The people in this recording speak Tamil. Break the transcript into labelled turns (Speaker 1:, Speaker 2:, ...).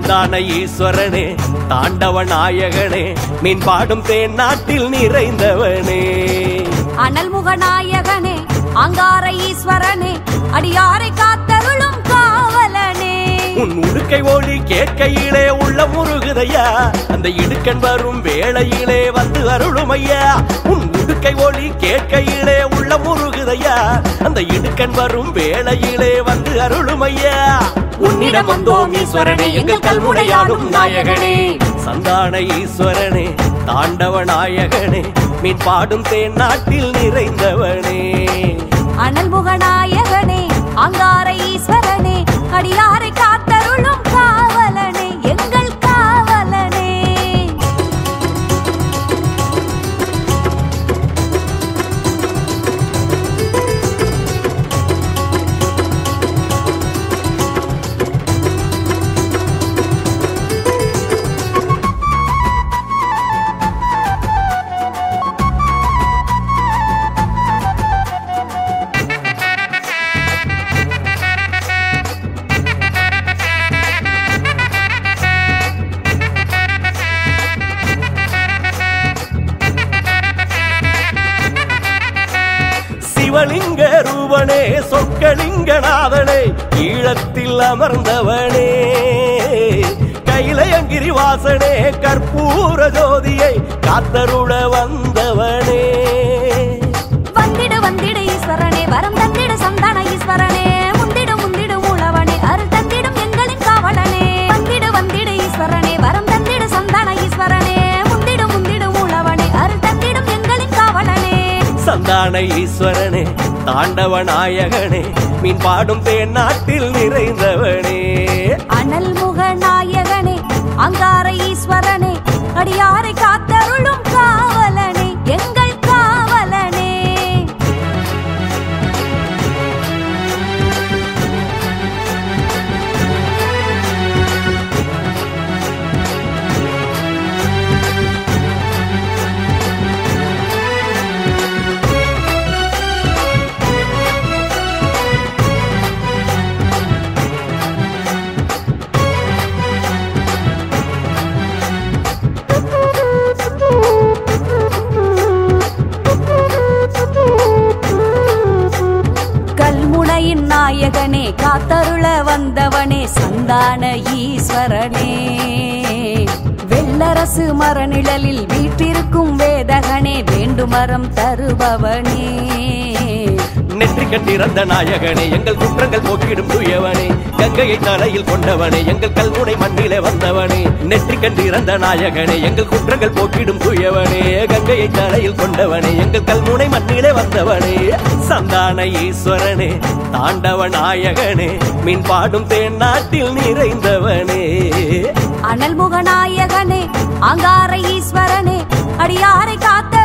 Speaker 1: சந்தான ஈஸ்வரனே தாண்டவ நாயகனே மீன் பாடும் தேன் நாட்டில் நிறைந்தவனே
Speaker 2: அனல் முகநாயகனே அங்கார ஈஸ்வரனே அடியாரை காத்தருளும் காவலனே
Speaker 1: உன் உடுக்கை ஒளி கேட்கையிலே உள்ள முருகுதையா அந்த இடுக்கன் வரும் வேளையிலே வந்து அருளுமையா உன் உடுக்கை ஒளி கேட்கையிலே உள்ள முருகுதையா அந்த இடுக்கன் வரும் வேளையிலே வந்து அருளுமையா உன்னிடம் வந்தோம் ஈஸ்வரனே எங்கள் கல்முனையாடும் நாயகனே சந்தான ஈஸ்வரனே தாண்டவ நாயகனே மீன் பாடும் தேன் நாட்டில் நிறைந்தவனே
Speaker 2: அனல் முகநாயகனே அங்கார ஈஸ்வரனே அடியாரை காத்தருளும் காவலனே எங்கள் காவலனே
Speaker 1: சிவலிங்க ரூபனே சொற்களிங்கநாதனே ஈழத்தில் அமர்ந்தவனே கைலயங்கிரி வாசனே கற்பூர ஜோதியை காத்தருள வந்தவனே
Speaker 2: வந்திடு வந்திடு ஈஸ்வரனே வரம் தந்திடு சந்தான ஈஸ்வரனே முந்திடு முந்திடு உழவனே அருள் தந்திடும் எங்களின் காவலனே வந்திடு வந்திடு ஈஸ்வரனே வரம் தந்திடு சந்தான ஈஸ்வரனே முந்திடு முந்திடு உழவனே அருள் தந்திடும் எங்களின் காவலனே
Speaker 1: சந்தான ஈஸ்வரனே தாண்டவ நாயகனே மீன் பாடும் தேன் நாட்டில் நிறைந்தவனே
Speaker 2: அனல் முக நாயகனே அங்கார ஈஸ்வரனே அடியாரை காத்தருளும் காவலனே எங்கள் காவலனே கல்முனையின் நாயகனே காத்தருள வந்தவனே சந்தான ஈஸ்வரனே வெள்ளரசு மரநிழலில் வீற்றிருக்கும் வேதகனே வேண்டுமரம் தருபவனே
Speaker 1: நெற்றி கட்டிறந்த நாயகனே எங்கள் குற்றங்கள் போக்கிடும் தூயவனே கங்கையை தலையில் கொண்டவனே எங்கள் கல்முனை மண்ணிலே வந்தவனே நெற்றி கண்டிறந்த நாயகனே எங்கள் குற்றங்கள் போக்கிடும் தூயவனே கங்கையை தலையில் கொண்டவனே எங்கள் கல்முனை மண்ணிலே வந்தவனே சந்தான ஈஸ்வரனே தாண்டவ நாயகனே மீன் பாடும் தேன் நாட்டில் நிறைந்தவனே
Speaker 2: அனல் முக நாயகனே அங்கார ஈஸ்வரனே அடியாரை காத்த